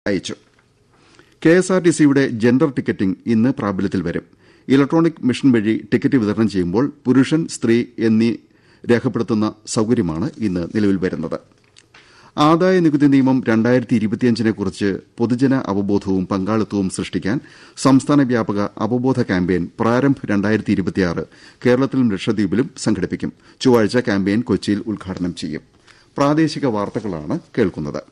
അയച്ചു K S R T സിയുടെ gender ticketing ഇന്ന് പ്രാബല്യത്തിൽ വരും ഇലക്ട്രോണിക് മെഷീൻ വഴി ടിക്കറ്റ് വിതരണം ചെയ്യുമ്പോൾ പുരുഷൻ സ്ത്രീ എന്നീ രേഖപ്പെടുത്തുന്ന സൌകര്യമാണ് ഇന്ന് നിലവിൽ വരുന്നത് ആദായ നികുതി നിയമം രണ്ടായിരത്തി ഇരുപത്തിയഞ്ചിനെ കുറിച്ച് പൊതുജന അവബോധവും പങ്കാളിത്തവും സൃഷ്ടിക്കാൻ സംസ്ഥാന വ്യാപക അവബോധ ക്യാമ്പയിൻ പ്രാരംഭ് രണ്ടായിരത്തി ഇരുപത്തിയാറ് കേരളത്തിലും ലക്ഷദ്വീപിലും സംഘടിപ്പിക്കും ചൊവ്വാഴ്ച ക്യാമ്പയിൻ കൊച്ചിയിൽ ഉദ്ഘാടനം ചെയ്യും പ്രാദേശിക വാർത്തകളാണ് കേൾക്കുന്നത്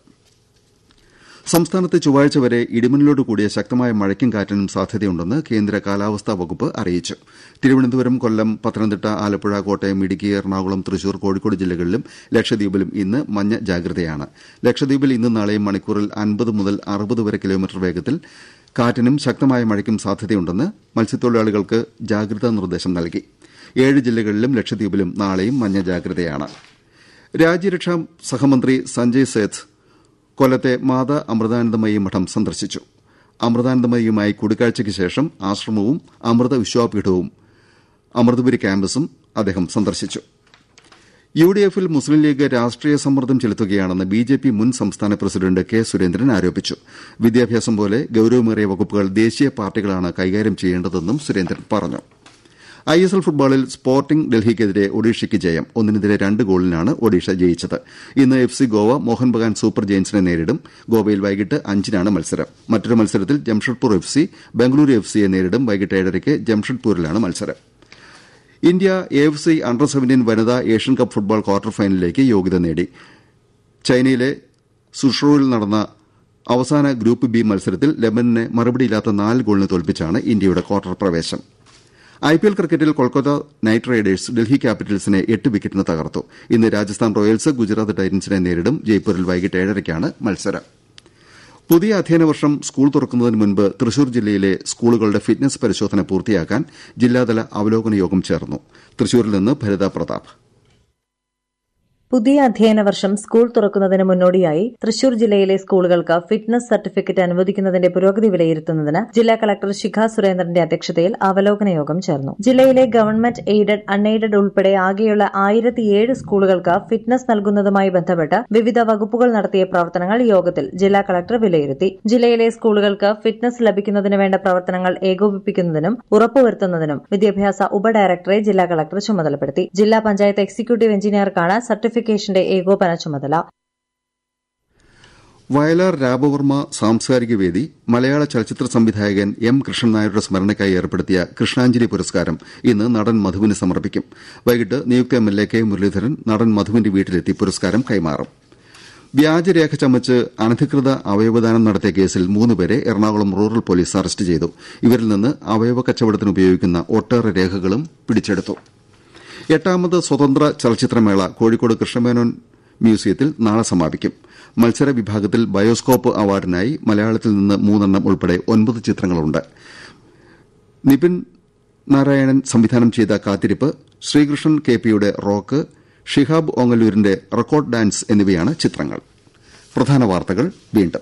സംസ്ഥാനത്ത് ചൊവ്വാഴ്ച വരെ ഇടിമിന്നലോട് കൂടിയ ശക്തമായ മഴയ്ക്കും കാറ്റിനും സാധ്യതയുണ്ടെന്ന് കേന്ദ്ര കാലാവസ്ഥാ വകുപ്പ് അറിയിച്ചു തിരുവനന്തപുരം കൊല്ലം പത്തനംതിട്ട ആലപ്പുഴ കോട്ടയം ഇടുക്കി എറണാകുളം തൃശൂർ കോഴിക്കോട് ജില്ലകളിലും ലക്ഷദ്വീപിലും ഇന്ന് മഞ്ഞ ജാഗ്രതയാണ് ലക്ഷദ്വീപിൽ ഇന്നും നാളെയും മണിക്കൂറിൽ അൻപത് മുതൽ അറുപത് വരെ കിലോമീറ്റർ വേഗത്തിൽ കാറ്റിനും ശക്തമായ മഴയ്ക്കും സാധ്യതയുണ്ടെന്ന് മത്സ്യത്തൊഴിലാളികൾക്ക് ജാഗ്രതാ നിർദ്ദേശം നൽകി ഏഴ് ജില്ലകളിലും ലക്ഷദ്വീപിലും നാളെയും മഞ്ഞ ജാഗ്രതയാണ് രാജ്യരക്ഷാ സഹമന്ത്രി സഞ്ജയ് സേത്ത് കൊല്ലത്തെ മാതാ അമൃതാനന്ദമയി മഠം സന്ദർശിച്ചു അമൃതാനന്ദമയിയുമായി കൂടിക്കാഴ്ചയ്ക്ക് ശേഷം ആശ്രമവും അമൃത വിശ്വാപീഠവും അമൃതപുരി ക്യാമ്പസും അദ്ദേഹം സന്ദർശിച്ചു യു ഡി എഫിൽ മുസ്ലിം ലീഗ് രാഷ്ട്രീയ സമ്മർദ്ദം ചെലുത്തുകയാണെന്ന് ബി ജെ പി മുൻ സംസ്ഥാന പ്രസിഡന്റ് കെ സുരേന്ദ്രൻ ആരോപിച്ചു വിദ്യാഭ്യാസം പോലെ ഗൌരവമേറിയ വകുപ്പുകൾ ദേശീയ പാർട്ടികളാണ് കൈകാര്യം ചെയ്യേണ്ടതെന്നും സുരേന്ദ്രൻ പറഞ്ഞു ഐ എസ് എൽ ഫുട്ബോളിൽ സ്പോർട്ടിംഗ് ഡൽഹിക്കെതിരെ ഒഡീഷയ്ക്ക് ജയം ഒന്നിനെതിരെ രണ്ട് ഗോളിനാണ് ഒഡീഷ ജയിച്ചത് ഇന്ന് F C Goa Mohan Bagan super ജയൻസിനെ നേരിടും ഗോവയിൽ വൈകിട്ട് അഞ്ചിനാണ് മത്സരം മറ്റൊരു മത്സരത്തിൽ Jamshedpur F C Bengaluru F സിയെ നേരിടും വൈകിട്ട് ഏഴരയ്ക്ക് ജംഷഡ്പൂരിലാണ് മത്സരം India A F C under seventeen വനിതാ ഏഷ്യൻ കപ്പ് ഫുട്ബോൾ ക്വാർട്ടർ ഫൈനലിലേക്ക് യോഗ്യത നേടി ചൈനയിലെ സുഷോയിൽ നടന്ന അവസാന ഗ്രൂപ്പ് ബി മത്സരത്തിൽ ലെബനനെ മറുപടിയില്ലാത്ത നാല് ഗോളിന് തോൽപ്പിച്ചാണ് ഇന്ത്യയുടെ ക്വാർട്ടർ പ്രവേശം ഐപിഎൽ ക്രിക്കറ്റിൽ കൊൽക്കത്ത നൈറ്റ് റൈഡേഴ്സ് ഡൽഹി ക്യാപിറ്റൽസിനെ എട്ട് വിക്കറ്റിന് തകർത്തു ഇന്ന് രാജസ്ഥാൻ റോയൽസ് ഗുജറാത്ത് ടൈറ്റൻസിനെ നേരിടും ജയ്പൂരിൽ വൈകിട്ട് ഏഴരയ്ക്കാണ് മത്സരം പുതിയ അധ്യയന വർഷം സ്കൂൾ തുറക്കുന്നതിന് മുൻപ് തൃശൂർ ജില്ലയിലെ സ്കൂളുകളുടെ ഫിറ്റ്നസ് പരിശോധന പൂർത്തിയാക്കാൻ ജില്ലാതല അവലോകന യോഗം ചേർന്നു തൃശൂരിൽ നിന്ന് ഭരിത പ്രതാപ് പുതിയ അധ്യയന വർഷം സ്കൂൾ തുറക്കുന്നതിന് മുന്നോടിയായി തൃശൂർ ജില്ലയിലെ സ്കൂളുകൾക്ക് ഫിറ്റ്നസ് സർട്ടിഫിക്കറ്റ് അനുവദിക്കുന്നതിന്റെ പുരോഗതി വിലയിരുത്തുന്നതിന് ജില്ലാ കളക്ടർ ശിഖ സുരേന്ദ്രന്റെ അധ്യക്ഷതയിൽ അവലോകന യോഗം ചേർന്നു ജില്ലയിലെ ഗവൺമെന്റ് എയ്ഡഡ് അൺഎയ്ഡഡ് ഉൾപ്പെടെ ആകെയുള്ള ആയിരത്തിയേഴ് സ്കൂളുകൾക്ക് ഫിറ്റ്നസ് നൽകുന്നതുമായി ബന്ധപ്പെട്ട് വിവിധ വകുപ്പുകൾ നടത്തിയ പ്രവർത്തനങ്ങൾ യോഗത്തിൽ ജില്ലാ കളക്ടർ വിലയിരുത്തി ജില്ലയിലെ സ്കൂളുകൾക്ക് ഫിറ്റ്നസ് ലഭിക്കുന്നതിന് വേണ്ട പ്രവർത്തനങ്ങൾ ഏകോപിപ്പിക്കുന്നതിനും ഉറപ്പുവരുത്തുന്നതിനും വിദ്യാഭ്യാസ ഉപഡയറക്ടറെ ജില്ലാ കളക്ടർ ചുമതലപ്പെടുത്തി ജില്ലാ പഞ്ചായത്ത് എക്സിക്യൂട്ടീവ് എഞ്ചിനീയർക്കാണ് സർട്ടിഫിക്കറ്റ് സർട്ടിഫിക്കേഷന്റെ ഏകോപന ചുമതല വയലാർ രാമവർമ്മ സാംസ്കാരിക വേദി മലയാള ചലച്ചിത്ര സംവിധായകൻ എം കൃഷ്ണൻ നായരുടെ സ്മരണയ്ക്കായി ഏർപ്പെടുത്തിയ കൃഷ്ണാഞ്ജലി പുരസ്കാരം ഇന്ന് നടൻ മധുവിന് സമർപ്പിക്കും വൈകിട്ട് നിയുക്ത M L A K Muraleedharan നടൻ മധുവിന്റെ വീട്ടിലെത്തി പുരസ്കാരം കൈമാറും വ്യാജരേഖ ചമച്ച് അനധികൃത അവയവദാനം നടത്തിയ കേസിൽ മൂന്നുപേരെ എറണാകുളം റൂറൽ പോലീസ് അറസ്റ്റ് ചെയ്തു ഇവരിൽ നിന്ന് അവയവ കച്ചവടത്തിന് ഉപയോഗിക്കുന്ന ഒട്ടേറെ രേഖകളും പിടിച്ചെടുത്തു എട്ടാമത് സ്വതന്ത്ര ചലച്ചിത്രമേള കോഴിക്കോട് കൃഷ്ണമേനോൻ മ്യൂസിയത്തിൽ നാളെ സമാപിക്കും മത്സര വിഭാഗത്തിൽ ബയോസ്കോപ്പ് അവാർഡിനായി മലയാളത്തിൽ നിന്ന് മൂന്നെണ്ണം ഉൾപ്പെടെ ഒൻപത് ചിത്രങ്ങളുണ്ട് നിപിൻ നാരായണൻ സംവിധാനം ചെയ്ത കാത്തിരിപ്പ് ശ്രീകൃഷ്ണൻ കെ പിയുടെ റോക്ക് ഷിഹാബ് ഓങ്ങല്ലൂരിന്റെ റെക്കോർഡ് ഡാൻസ് എന്നിവയാണ് ചിത്രങ്ങൾ പ്രധാന വാർത്തകൾ വീണ്ടും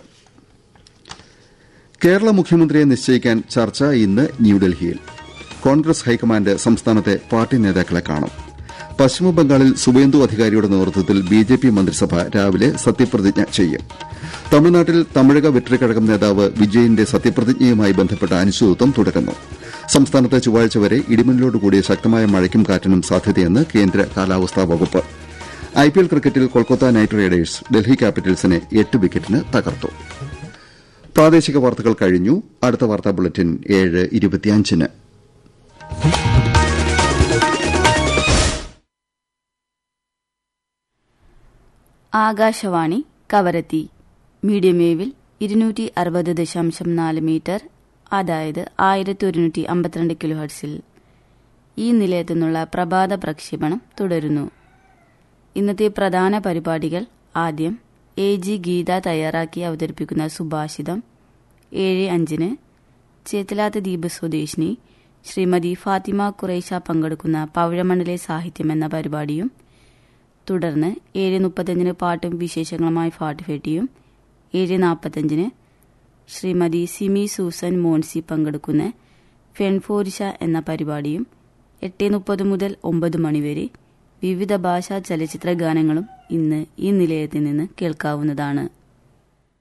കേരള മുഖ്യമന്ത്രിയെ നിശ്ചയിക്കാൻ ചർച്ച ഇന്ന് ന്യൂഡൽഹിയിൽ കോൺഗ്രസ് ഹൈക്കമാൻഡ് സംസ്ഥാനത്തെ പാർട്ടി നേതാക്കളെ കാണും പശ്ചിമബംഗാളിൽ സുവേന്ദു അധികാരിയുടെ നേതൃത്വത്തിൽ ബി ജെ പി മന്ത്രിസഭ രാവിലെ സത്യപ്രതിജ്ഞ ചെയ്യും തമിഴ്നാട്ടിൽ തമിഴക വെട്രിക്കഴകം നേതാവ് വിജയന്റെ സത്യപ്രതിജ്ഞയുമായി ബന്ധപ്പെട്ട അനിശ്ചിതത്വം തുടരുന്നു സംസ്ഥാനത്ത് ചൊവ്വാഴ്ച വരെ ഇടിമിന്നലോടുകൂടിയ ശക്തമായ മഴയ്ക്കും കാറ്റിനും സാധ്യതയെന്ന് കേന്ദ്ര കാലാവസ്ഥാ വകുപ്പ് ഐപിഎൽ ക്രിക്കറ്റിൽ കൊൽക്കത്ത നൈറ്റ് റൈഡേഴ്സ് ഡൽഹി ക്യാപിറ്റൽസിനെ എട്ട് വിക്കറ്റിന് തകർത്തു പ്രാദേശിക വാർത്തകൾ കഴിഞ്ഞു അടുത്ത വാർത്താ ബുള്ളറ്റിൻ ഏഴ് ഇരുപത്തിയഞ്ചിന് ആകാശവാണി കവരത്തി മീഡിയം വേവിൽ ഇരുന്നൂറ്റി അറുപത് ദശാംശം നാല് മീറ്റർ അതായത് ആയിരത്തി ഒരുന്നൂറ്റി അമ്പത്തിരണ്ട് കിലോ ഹെർട്സിൽ ഈ നിലയത്തു നിന്നുള്ള പ്രഭാത പ്രക്ഷേപണം തുടരുന്നു ഇന്നത്തെ പ്രധാന പരിപാടികൾ ആദ്യം എ ജി ഗീത തയ്യാറാക്കി അവതരിപ്പിക്കുന്ന സുഭാഷിതം ഏഴ് അഞ്ചിന് ചേത്തലാത്ത ദ്വീപ് സ്വദേശിനി ശ്രീമതി ഫാത്തിമ കുറേശ പങ്കെടുക്കുന്ന പവിഴമണ്ഡലെ സാഹിത്യം എന്ന പരിപാടിയും തുടർന്ന് ഏഴ് മുപ്പത്തഞ്ചിന് പാട്ടും വിശേഷങ്ങളുമായി ഫാട്ടുഫെട്ടിയും ഏഴ് നാൽപ്പത്തഞ്ചിന് ശ്രീമതി സിമി സൂസൻ മോൺസി പങ്കെടുക്കുന്ന ഫെൺഫോരിഷ എന്ന പരിപാടിയും എട്ട് മുപ്പത് മുതൽ ഒമ്പത് മണിവരെ വിവിധ ഭാഷാ ചലച്ചിത്ര ഗാനങ്ങളും ഇന്ന് ഈ നിലയത്തിൽ നിന്ന് കേൾക്കാവുന്നതാണ്